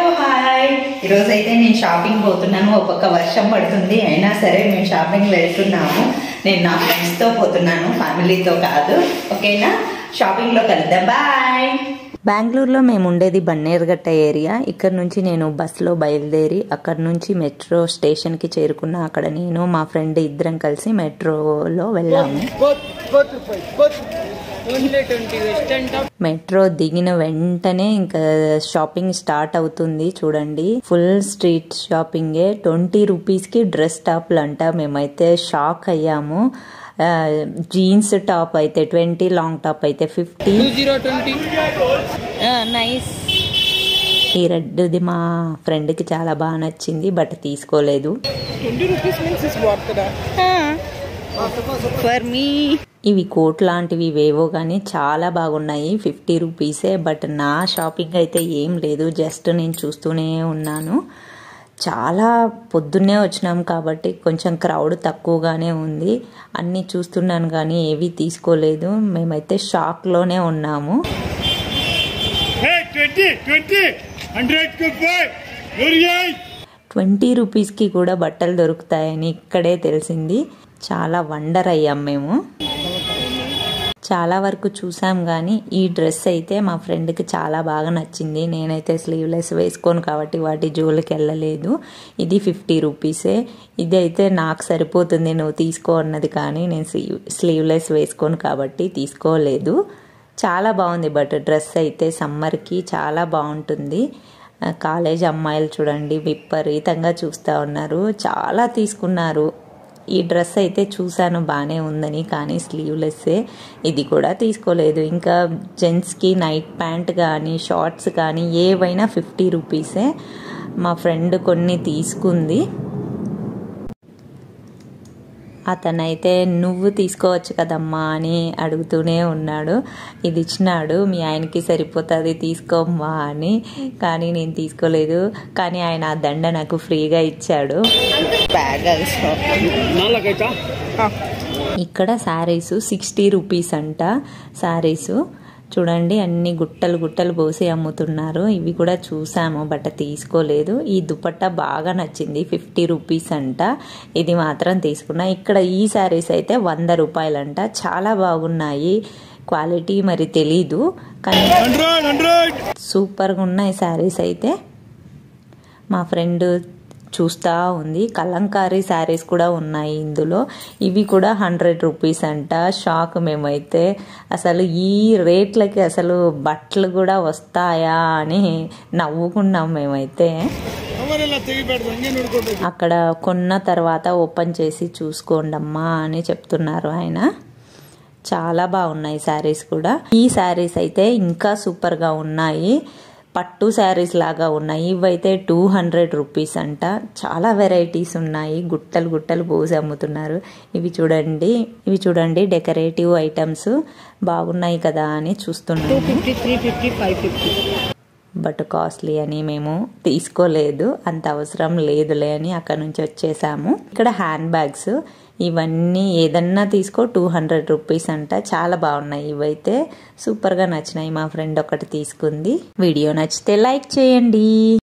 hi ఈరోజు అయితే నేను షాపింగ్ పోతున్నాను ఒక పక్క వర్షం పడుతుంది అయినా సరే మేము షాపింగ్ వెళ్తున్నాము నేను నా ఫ్రెండ్స్తో పోతున్నాను ఫ్యామిలీతో కాదు ఓకేనా షాపింగ్లో కలుద్దాం బాయ్ బెంగళూరులో మేము ఉండేది బన్నేరుగట్ట ఏరియా ఇక్కడ నుంచి నేను బస్సులో బయలుదేరి అక్కడ నుంచి మెట్రో స్టేషన్కి చేరుకున్న అక్కడ నేను మా ఫ్రెండ్ ఇద్దరం కలిసి మెట్రోలో వెళ్ళాము మెట్రో దిగిన వెంటనే ఇంకా షాపింగ్ స్టార్ట్ అవుతుంది చూడండి ఫుల్ స్ట్రీట్ షాపింగే ట్వంటీ రూపీస్ కి డ్రెస్ టాప్లు అంట మేమైతే షాక్ అయ్యాము జీన్స్ టాప్ అయితే ట్వంటీ లాంగ్ టాప్ అయితే ఫిఫ్టీ నైస్ ఈ రెడ్ది మా ఫ్రెండ్కి చాలా బాగా నచ్చింది బట్ తీసుకోలేదు ఫర్ మీ ఇవి కోట్ లాంటివి ఇవేవో కానీ చాలా బాగున్నాయి ఫిఫ్టీ రూపీసే బట్ నా షాపింగ్ అయితే ఏం లేదు జస్ట్ నేను చూస్తూనే ఉన్నాను చాలా పొద్దున్నే వచ్చినాం కాబట్టి కొంచెం క్రౌడ్ తక్కువగానే ఉంది అన్నీ చూస్తున్నాను కానీ ఏవి తీసుకోలేదు మేమైతే షాక్లోనే ఉన్నాము ట్వంటీ రూపీస్కి కూడా బట్టలు దొరుకుతాయని ఇక్కడే తెలిసింది చాలా వండర్ అయ్యాం మేము చాలా వరకు చూసాం కానీ ఈ డ్రెస్ అయితే మా ఫ్రెండ్కి చాలా బాగా నచ్చింది నేనైతే స్లీవ్లెస్ వేసుకోను కాబట్టి వాటి జోలికి వెళ్ళలేదు ఇది ఫిఫ్టీ రూపీసే ఇది అయితే నాకు సరిపోతుంది నువ్వు తీసుకో అన్నది కానీ నేను స్లీవ్ స్లీవ్లెస్ వేసుకోను కాబట్టి తీసుకోలేదు చాలా బాగుంది బట్ డ్రెస్ అయితే సమ్మర్కి చాలా బాగుంటుంది కాలేజ్ అమ్మాయిలు చూడండి విపరీతంగా చూస్తూ ఉన్నారు చాలా తీసుకున్నారు ఈ డ్రెస్ అయితే చూశాను బాగానే ఉందని కానీ స్లీవ్లెస్సే ఇది కూడా తీసుకోలేదు ఇంకా జెంట్స్కి నైట్ ప్యాంట్ కానీ షార్ట్స్ కానీ ఏవైనా ఫిఫ్టీ రూపీసే మా ఫ్రెండ్ కొన్ని తీసుకుంది అతనైతే నువ్వు తీసుకోవచ్చు కదమ్మా అని అడుగుతూనే ఉన్నాడు ఇది ఇచ్చినాడు మీ ఆయనకి సరిపోతుంది తీసుకోమ్మా అని కానీ నేను తీసుకోలేదు కానీ ఆయన ఆ దండ నాకు ఫ్రీగా ఇచ్చాడు ఇక్కడ శారీస్ సిక్స్టీ రూపీస్ అంట శారీస్ చూడండి అన్ని గుట్టలు గుట్టలు పోసి అమ్ముతున్నారు ఇవి కూడా చూసాము బట్ తీసుకోలేదు ఈ దుపట్టా బాగా నచ్చింది ఫిఫ్టీ రూపీస్ అంట ఇది మాత్రం తీసుకున్నా ఇక్కడ ఈ శారీస్ అయితే వంద రూపాయలంట చాలా బాగున్నాయి క్వాలిటీ మరి తెలీదు కానీ సూపర్గా ఉన్నాయి శారీస్ అయితే మా ఫ్రెండ్ చూస్తూ ఉంది కలంకారీ శారీస్ కూడా ఉన్నాయి ఇందులో ఇవి కూడా హండ్రెడ్ రూపీస్ అంట షాక్ మేమైతే అసలు ఈ రేట్లకి అసలు బట్టలు కూడా వస్తాయా అని నవ్వుకున్నాం మేమైతే అక్కడ కొన్న తర్వాత ఓపెన్ చేసి చూసుకోండమ్మా అని చెప్తున్నారు ఆయన చాలా బాగున్నాయి శారీస్ కూడా ఈ శారీస్ అయితే ఇంకా సూపర్గా ఉన్నాయి పట్టు శారీస్ లాగా ఉన్నాయి ఇవైతే టూ హండ్రెడ్ రూపీస్ అంట చాలా వెరైటీస్ ఉన్నాయి గుట్టలు గుట్టలు పోసి అమ్ముతున్నారు ఇవి చూడండి ఇవి చూడండి డెకరేటివ్ ఐటమ్స్ బాగున్నాయి కదా అని చూస్తున్నాను బట్ కాస్ట్లీ అని మేము తీసుకోలేదు అంత అవసరం లేదులే అని అక్కడ నుంచి వచ్చేసాము ఇక్కడ హ్యాండ్ బ్యాగ్స్ ఇవన్నీ ఏదన్నా తీసుకో టూ హండ్రెడ్ రూపీస్ అంట చాలా బాగున్నాయి ఇవైతే సూపర్గా నచ్చినాయి మా ఫ్రెండ్ ఒకటి తీసుకుంది వీడియో నచ్చితే లైక్ చేయండి